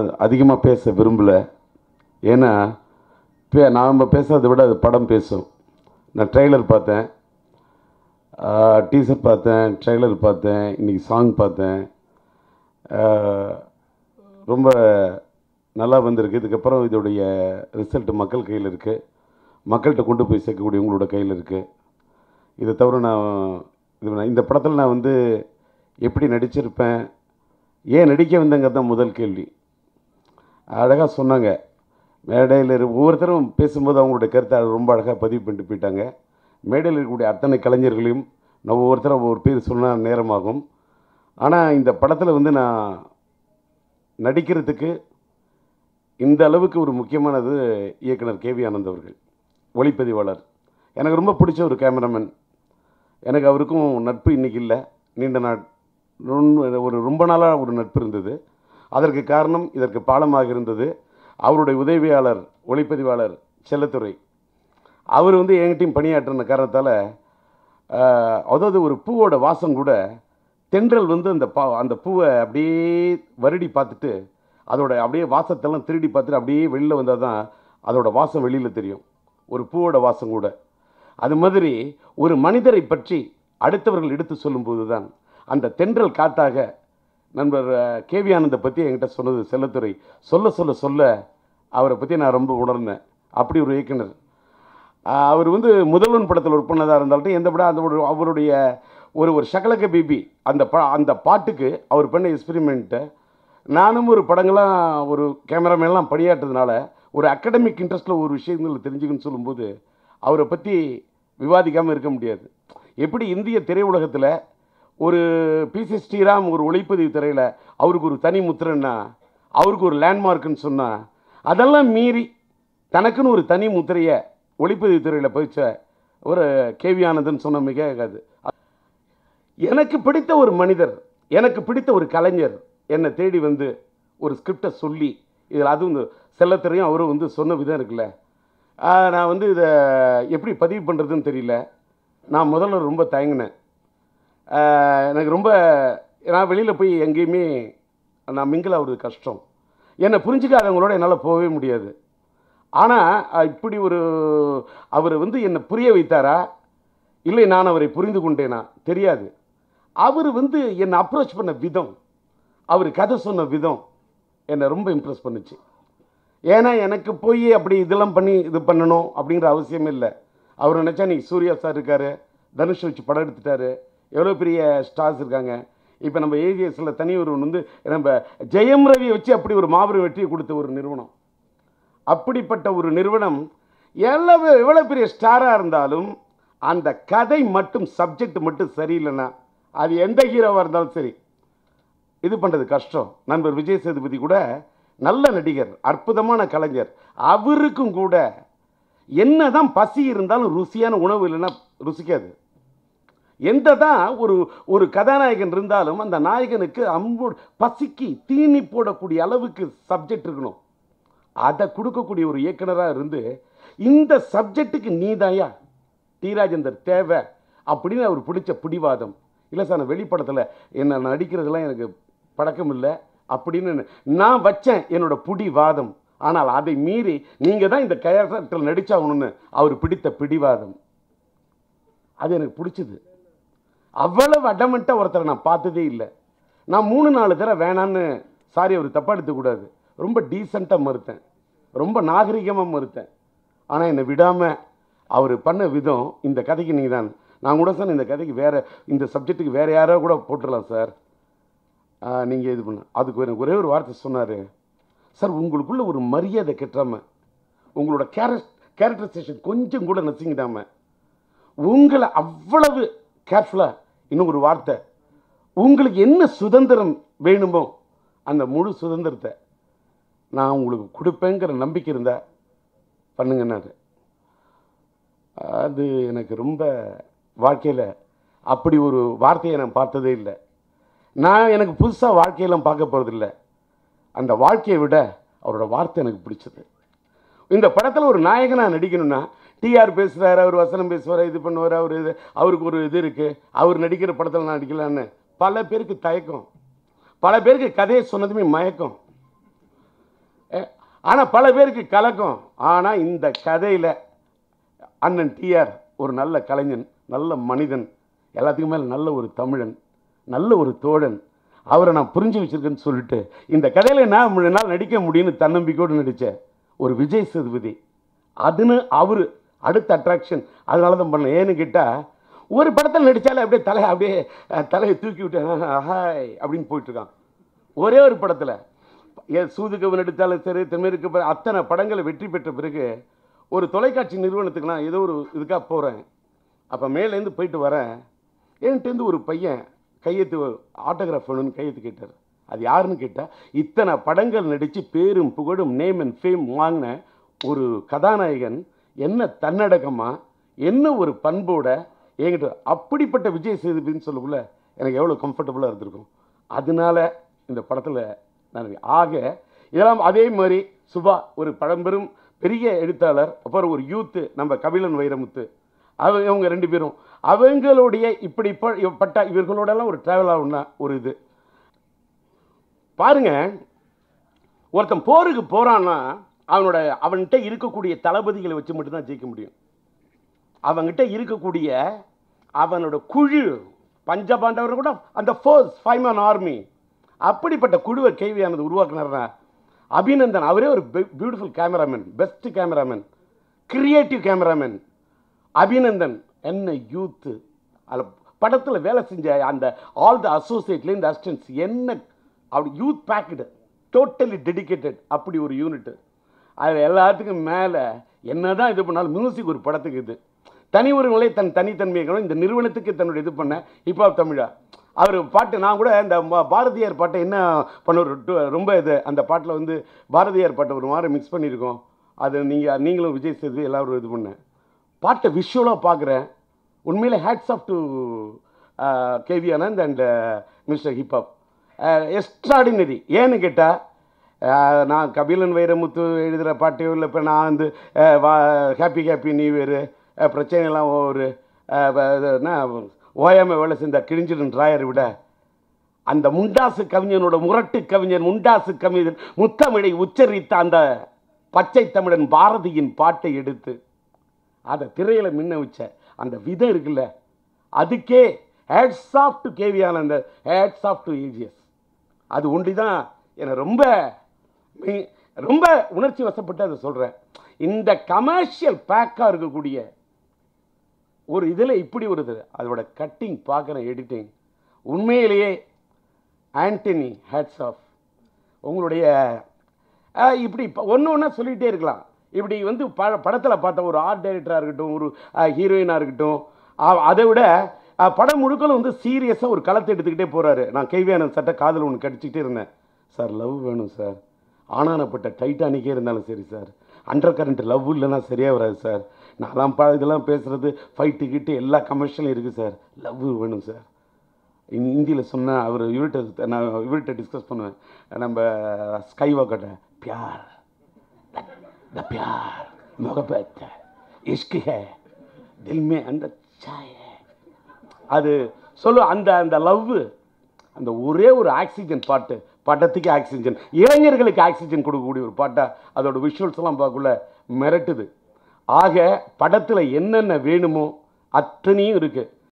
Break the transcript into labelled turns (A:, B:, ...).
A: அதிகமாக பேச விரும்பலை ஏன்னா பே நாம் பேசுறதை விட அது படம் பேசும் நான் ட்ரெய்லர் பார்த்தேன் டீசர் பார்த்தேன் ட்ரெய்லர் பார்த்தேன் இன்றைக்கி சாங் பார்த்தேன் ஆஹ், ரொம்ப நல்லா வந்திருக்கு இதுக்கப்புறம் இதோடைய ரிசல்ட் மக்கள் கையில் இருக்குது மக்கள்கிட்ட கொண்டு போய் சேர்க்கக்கூடிய உங்களோட கையில் இருக்குது இதை தவிர நான் இது நான் இந்த படத்தில் நான் வந்து எப்படி நடிச்சிருப்பேன் ஏன் நடிக்க வந்தேங்க தான் முதல் கேள்வி அழகாக சொன்னாங்க மேடையில் இரு- ஒவ்வொருத்தரும் பேசும்போது அவங்களுடைய கருத்தை அது ரொம்ப அழகாக பதிவு பண்ணிட்டு போயிட்டாங்க மேடையில் இருக்கக்கூடிய அத்தனை கலைஞர்களையும் நான் ஒவ்வொருத்தரும் ஒவ்வொரு பேர் சொன்னால் நேரமாகும் ஆனால் இந்த படத்தில் வந்து நான் நடிக்கிறதுக்கு இந்த அளவுக்கு ஒரு முக்கியமானது இயக்குனர் கேவி ஆனந்த் அவர்கள் ஒளிப்பதிவாளர் எனக்கு ரொம்ப பிடிச்ச ஒரு கேமராமேன் எனக்கு அவருக்கும் நட்பு இன்னைக்கு இல்லை நீண்ட நாள் ரொம்ப- ஒரு ரொம்ப நாளாக ஒரு நட்பு இருந்தது அதற்கு காரணம் இதற்கு பாலமாக இருந்தது அவருடைய உதவியாளர் ஒளிப்பதிவாளர் செல்லத்துறை அவர் வந்து என்கிட்டையும் பணியாற்றின காரணத்தால் ஆஹ், அதாவது ஒரு பூவோட வாசம் கூட தென்றல் வந்து அந்த பா அந்த பூவை அப்படியே வருடி பார்த்துட்டு அதோட அப்படியே வாசத்தெல்லாம் திருடி பார்த்துட்டு அப்படியே வெளியில் வந்தால் தான் அதோட வாசம் வெளியில் தெரியும் ஒரு பூவோட வாசம் கூட அது மாதிரி ஒரு மனிதரை பற்றி அடுத்தவர்கள் எடுத்து சொல்லும்போது தான் அந்த தென்றல் காத்தாக நண்பர் அஹ், கேவி ஆனந்தை பற்றி என்கிட்ட சொன்னது செல்லத்துறை சொல்ல சொல்ல சொல்ல அவரை பற்றி நான் ரொம்ப உணர்ந்தேன் அப்படி ஒரு இயக்குனர் ஆஹ், அவர் வந்து முதல்வன் படத்தில் ஒர்க் பண்ணதாக இருந்தாலும் எந்த படம் அந்த ஒரு அவருடைய ஒரு ஒரு சகலக பிபி அந்த ப அந்த பாட்டுக்கு அவர் பண்ண எக்ஸ்பெரிமெண்ட்டை நானும் ஒரு படங்களாம் ஒரு கேமராமேன்லாம் பணியாற்றுறதுனால ஒரு அகடமிக் இன்ட்ரெஸ்ட்டில் ஒரு விஷயங்கள் தெரிஞ்சுக்கணும்னு சொல்லும்போது அவரை பற்றி விவாதிக்காமல் இருக்க முடியாது எப்படி இந்திய திரையுலகத்தில் ஒரு பிசி ஸ்ரீராம் ஒரு ஒளிப்பதிவு திரையில் அவருக்கு ஒரு தனி முத்திரன்னா அவருக்கு ஒரு லேண்ட்மார்க்குன்னு சொன்னால் அதெல்லாம் மீறி தனக்குன்னு ஒரு தனி முத்திரையை ஒளிப்பதிவு துறையில் பதிச்ச ஒரு கேவி ஆனந்தன் சொன்ன மிக ஆகாது எனக்கு பிடித்த ஒரு மனிதர் எனக்கு பிடித்த ஒரு கலைஞர் என்னை தேடி வந்து ஒரு ஸ்கிரிப்டை சொல்லி இதில் அதுவும் இந்த செல்லத்துறையும் அவரும் வந்து சொன்ன விதம் இருக்குல்ல ஆஹ் நான் வந்து இதை எப்படி பதிவு பண்ணுறதுன்னு தெரியல நான் முதல்ல ரொம்ப தயங்கினேன் ஆஹ் எனக்கு ரொம்ப நான் வெளியில் போய் எங்கேயுமே நான் மிங்கில் ஆகுறது கஷ்டம் என்னை புரிஞ்சுக்காதவங்களோட என்னால் போகவே முடியாது ஆனால் இப்படி ஒரு அவர் வந்து என்னை புரிய வைத்தாரா இல்லை நான் அவரை புரிந்து கொண்டேனா தெரியாது அவர் வந்து என்னை அப்ரோச் பண்ண விதம் அவர் கதை சொன்ன விதம் என்னை ரொம்ப இம்ப்ரெஸ் பண்ணுச்சு ஏன்னா எனக்கு போய் அப்படி இதெல்லாம் பண்ணி இது பண்ணணும் அப்படிங்கிற அவசியம் இல்லை அவர் நினச்சா நீ சூர்யா சார் இருக்காரு தனுஷ் வச்சு படம் எடுத்துட்டாரு எவ்வளோ பெரிய ஸ்டார்ஸ் இருக்காங்க இப்போ நம்ம ஏவிஎஸில் தனி ஒருவன் வந்து நம்ம ஜெயம் ரவியை வச்சு அப்படி ஒரு மாபெரும் வெற்றியை கொடுத்த ஒரு நிறுவனம் அப்படிப்பட்ட ஒரு நிறுவனம் எவ்வளவு எவ்வளோ பெரிய ஸ்டாராக இருந்தாலும் அந்த கதை மட்டும் சப்ஜெக்ட் மட்டும் சரியில்லைன்னா அது எந்த ஹீரோவாக இருந்தாலும் சரி இது பண்ணுறது கஷ்டம் நண்பர் விஜய் சேதுபதி கூட நல்ல நடிகர் அற்புதமான கலைஞர் அவருக்கும் கூட என்னதான் பசி இருந்தாலும் ருசியான உணவு இல்லைன்னா ருசிக்காது எந்த தான் ஒரு ஒரு கதாநாயகன் இருந்தாலும் அந்த நாயகனுக்கு அம்பு பசிக்கு தீனி போடக்கூடிய அளவுக்கு சப்ஜெக்ட் இருக்கணும் அதை கொடுக்கக்கூடிய ஒரு இயக்குனராக இருந்து இந்த சப்ஜெக்ட்டுக்கு நீதாயா டி ராஜேந்தர் தேவை அப்படின்னு அவர் பிடிச்ச பிடிவாதம் இல்லை சார் நான் வெளிப்படத்தில் என்ன நடிக்கிறதெல்லாம் எனக்கு பழக்கம் இல்லை அப்படின்னு நான் வச்சேன் என்னோட பிடிவாதம் ஆனால் அதை மீறி நீங்கள் தான் இந்த கேரக்டரில் நடிச்சாகணும்னு அவர் பிடித்த பிடிவாதம் அது எனக்கு பிடிச்சது அவ்வளவு அடமெண்ட்டாக ஒருத்தரை நான் பார்த்ததே இல்லை நான் மூணு நாலு தடவை வேணான்னு சாரி அவர் தப்பாக எடுத்துக்கூடாது ரொம்ப டீசெண்டாக மறுத்தேன் ரொம்ப நாகரிகமாக மறுத்தேன் ஆனால் என்னை விடாமல் அவர் பண்ண விதம் இந்த கதைக்கு நீங்கள் தான் நான் கூட சார் இந்த கதைக்கு வேறு இந்த சப்ஜெக்ட்டுக்கு வேறு யாரோ கூட போட்டுடலாம் சார் நீங்கள் இது பண்ண அதுக்கு எனக்கு ஒரே ஒரு வார்த்தை சொன்னார் சார் உங்களுக்குள்ள ஒரு மரியாதை கெட்டாமல் உங்களோட கேரக் கேரக்டரைசேஷன் கொஞ்சம் கூட நசிங்கிடாம உங்களை அவ்வளவு கேர்ஃபுல்லாக இன்னும் ஒரு வார்த்தை உங்களுக்கு என்ன சுதந்திரம் வேணுமோ அந்த முழு சுதந்திரத்தை நான் உங்களுக்கு கொடுப்பேங்கிற நம்பிக்கை இருந்தா பண்ணுங்கன்னாரு அது எனக்கு ரொம்ப வாழ்க்கையில் அப்படி ஒரு வார்த்தையை நான் பார்த்ததே இல்லை நான் எனக்கு புதுசாக வாழ்க்கையெல்லாம் பார்க்க போகிறதில்ல அந்த வாழ்க்கையை விட அவரோட வார்த்தை எனக்கு பிடிச்சது இந்த படத்தில் ஒரு நாயகனாக நடிக்கணும்னா டிஆர் பேசுகிறாரு அவர் வசனம் பேசுவார் இது பண்ணுவார் அவர் இது அவருக்கு ஒரு இது இருக்குது அவர் நடிக்கிற படத்தில் நான் நடிக்கலான்னு பல பேருக்கு தயக்கம் பல பேருக்கு கதையை சொன்னதுமே மயக்கம் ஆனால் பல பேருக்கு கலக்கம் ஆனால் இந்த கதையில் அண்ணன் டிஆர் ஒரு நல்ல கலைஞன் நல்ல மனிதன் எல்லாத்துக்கும் மேலே நல்ல ஒரு தமிழன் நல்ல ஒரு தோழன் அவரை நான் புரிஞ்சு வச்சிருக்கேன்னு சொல்லிட்டு இந்த கதையில் நான் மூணு நாள் நடிக்க முடியும்னு தன்னம்பிக்கையோடு நடித்தேன் ஒரு விஜய் சேதுபதி அதுன்னு அவர் அடுத்த அட்ராக்ஷன் அதனால தான் பண்ணேன் ஏன்னு கேட்டால் ஒரு படத்தில் நடித்தாலே அப்படியே தலையை அப்படியே அஹ், தலையை தூக்கி விட்டு "ஆஹ், ஹாய் அப்படின்னு போயிட்டுருக்கான் ஒரே ஒரு படத்தில் ஏன் சூதுகவன் எடுத்தாலும் சரி தென்மேற்கு ப- அத்தனை படங்களை வெற்றி பெற்ற பிறகு ஒரு தொலைக்காட்சி நிறுவனத்துக்கு நான் ஏதோ ஒரு இதுக்காக போகிறேன் அப்போ மேலேருந்து போயிட்டு வரேன் என்கிட்டேருந்து ஒரு பையன் கையெழுத்து ஆட்டோகிராஃப் வேணும்னு கையெழுத்து கேட்டார் அது யாருன்னு கேட்டால் இத்தனை படங்கள் நடித்து பேரும் புகழும் நேம் அண்ட் ஃபேம் வாங்கின ஒரு கதாநாயகன் என்ன தன்னடக்கமா என்ன ஒரு பண்போட என்கிட்ட அப்படிப்பட்ட விஜய் சேதுபதினு சொல்லக்குள்ள எனக்கு எவ்வளோ கம்ஃபர்டபுளாக இருந்திருக்கும் அதனால இந்த படத்தில் நான் ஆக இதெல்லாம் அதே மாதிரி சுபா ஒரு பழம்பெரும் பெரிய எழுத்தாளர் அப்புறம் ஒரு யூத்து நம்ம கபிலன் வைரமுத்து அவங்க இவங்க ரெண்டு பேரும் அவங்களுடைய இப்படி ப- பட்ட இவர்களோடெல்லாம் ஒரு ட்ராவல் ஆகும்னா ஒரு இது பாருங்க ஒருத்தன் போருக்கு போறான்னா அவனோட அவன்கிட்ட இருக்கக்கூடிய தளபதிகளை வச்சு மட்டும்தான் ஜெயிக்க முடியும் அவன்கிட்ட இருக்கக்கூடிய அவனோட குழு பஞ்சபாண்டவர் கூட அந்த ஃபோர்ஸ் ஃபைவ் மேன் ஆர்மி அப்படிப்பட்ட குழுவை கேள்வியானது உருவாக்குனார்னா அபிநந்தன் அவரே ஒரு beautiful cameraman best cameraman creative cameraman Abhinandan என்ன யூத்து அதில் படத்தில் வேலை செஞ்ச அந்த ஆல் த அசோசியேட்லேருந்து அசிஸ்டன்ஸ் என்ன அப்படி யூத் பேக்கடு டோட்டலி டெடிகேட்டட் அப்படி ஒரு யூனிட்டு அதில் எல்லாத்துக்கும் மேலே என்னதான் இது பண்ணாலும் மியூசிக் ஒரு படத்துக்கு இது தனி ஒருவங்களே தன் தனித்தன்மையை காணும். இந்த நிறுவனத்துக்கு தன்னுடைய இது பண்ண ஹிப்ஹாப் தமிழா அவர் பாட்டு நான் கூட இந்த ம- பாரதியார் பாட்டை என்ன பண்ண ஒரு டு- ரொம்ப இது அந்த பாட்டில் வந்து பாரதியார் பாட்டை ஒரு மாதிரி மிக்ஸ் பண்ணியிருக்கோம் அது நீங்கள் நீங்களும் விஜய் சேது எல்லாரும் இது பண்ணேன் பாட்டை விஷுவலாக பார்க்குறேன் உண்மையிலே hats off to KV Anand and mister hiphop extraordinary ஏன்னு கேட்டால் நான் கபிலன் வைரமுத்து எழுதுகிற பாட்டையோ இல்லை இப்போ நான் வந்து அஹ், வா ஹாப்பி ஹாப்பி நியூ இயரு பிரச்சனைலாம் ஒரு அஹ், வ- இது என்ன ஓயாம வேலை செஞ்ச கிழிஞ்சிடும் ராயரை விட அந்த முண்டாசு கவிஞனோட முரட்டு கவிஞன் முண்டாசு கவிஞன் முத்தமிழை உச்சரித்த அந்த பச்சை தமிழன் பாரதியின் பாட்டை எடுத்து அதை திரையில மின்ன வச்ச அந்த விதை இருக்குல்ல அதுக்கே ஹேட்ஸ் ஆஃப் டு கேவியான அந்த ஹேட்ஸ் ஆஃப் டு ஏஜிஎஸ் அது ஒண்டி தான் என்னை ரொம்ப மி- ரொம்ப உணர்ச்சி வசப்பட்டு அதை சொல்கிறேன் இந்த கமர்ஷியல் பேக்காக இருக்கக்கூடிய ஒரு இதில் இப்படி ஒரு இது அதோட கட்டிங் பார்க்குற எடிட்டிங் உண்மையிலேயே ஆண்டனி ஹேட்ஸ் ஆஃப் உங்களுடைய அஹ், இப்படி ஒன்று ஒன்றா சொல்லிகிட்டே இருக்கலாம் இப்படி வந்து ப படத்தில் பார்த்த ஒரு ஆர்ட் டைரக்டராக இருக்கட்டும் ஒரு ஹீரோயினாக இருக்கட்டும் அ- அதை விட அஹ், படம் முழுக்கலும் வந்து சீரியஸாக ஒரு களத்தை எடுத்துக்கிட்டே போகிறாரு நான் கைவியான சட்ட காதல் ஒன்று கடிச்சிக்கிட்டே இருந்தேன் சார் லவ் வேணும் சார் ஆனானப்பட்ட டைட்டானிக்கே இருந்தாலும் சரி சார் அண்டர் கரண்ட் லவ் இல்லைன்னா சரியாக வராது சார் நான்லாம் ப இதெல்லாம் பேசுகிறது ஃபைட்டு கிட்டு எல்லா கமர்ஷியலும் இருக்குது சார் லவ் வேணும் சார் ஹிந்தியில் சொன்னால் அவர் இவர்கிட்ட நான் இவர்கிட்ட டிஸ்கஸ் பண்ணுவேன் நம்ம ஸ்கை வாக்கட்ட பியார் द प्यार मोहब्बत इश्क है दिल में अंदर चाय है அது சொல்லு அந்த அந்த லவ் அந்த ஒரே ஒரு ஆக்சிஜன் பாட்டு படத்துக்கு ஆக்சிஜன் இளைஞர்களுக்கு ஆக்சிஜன் கொடுக்கக்கூடிய ஒரு பாட்டா அதோட விஷுவல்ஸ் எல்லாம் பார்க்கக்குள்ள மிரட்டுது ஆக படத்தில் என்னென்ன வேணுமோ அத்தனையும் இருக்கு